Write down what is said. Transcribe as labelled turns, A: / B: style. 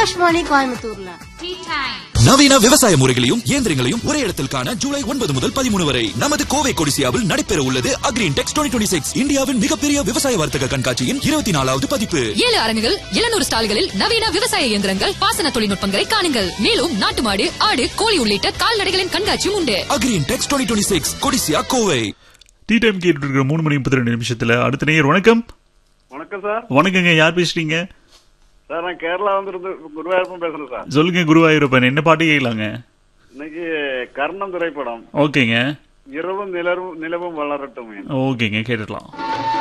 A: ஆகாஷ்வாணி கோயம்புத்தூர்ல
B: நவீன விவசாய முறைகளையும் இயந்திரங்களையும் ஒரே இடத்தில் காண ஜூலை ஒன்பது முதல் பதிமூணு வரை நமது கோவை கொடிசியாவில் நடைபெற உள்ளது அக்ரீன் டெக்ஸ் டுவெண்ட்டி சிக்ஸ் இந்தியாவின் மிகப்பெரிய விவசாய வர்த்தக கண்காட்சியின் இருபத்தி நாலாவது பதிப்பு
C: ஏழு அரங்குகள் எழுநூறு ஸ்டால்களில் நவீன விவசாய இயந்திரங்கள் பாசன தொழில்நுட்பங்களை காணுங்கள் மேலும் நாட்டு மாடு ஆடு கோழி உள்ளிட்ட கால்நடைகளின் கண்காட்சியும் உண்டு
B: Agri Intex twenty six Codissia Kovai
D: tea time கேட்டு இருக்கிற மூணு மணி முப்பத்தி ரெண்டு நிமிஷத்துல அடுத்த நேயர் வணக்கம்
E: வணக்கம் சார்
D: வணக்கங்க யார் பேசுறீங்க
E: சார் நான் கேரளா வந்திருந்து குருவாயூரப்பன் பேசுறேன் சார்
D: சொல்லுங்க குருவாயூரப்பன் என்ன பாட்டு கேட்கலாங்க
E: இன்னைக்கு கர்ணம் திரைப்படம்
D: ஓகேங்க
E: இரவும் நிலவும் நிலவும் வளரட்டும்
D: ஓகேங்க கேட்டுடலாம்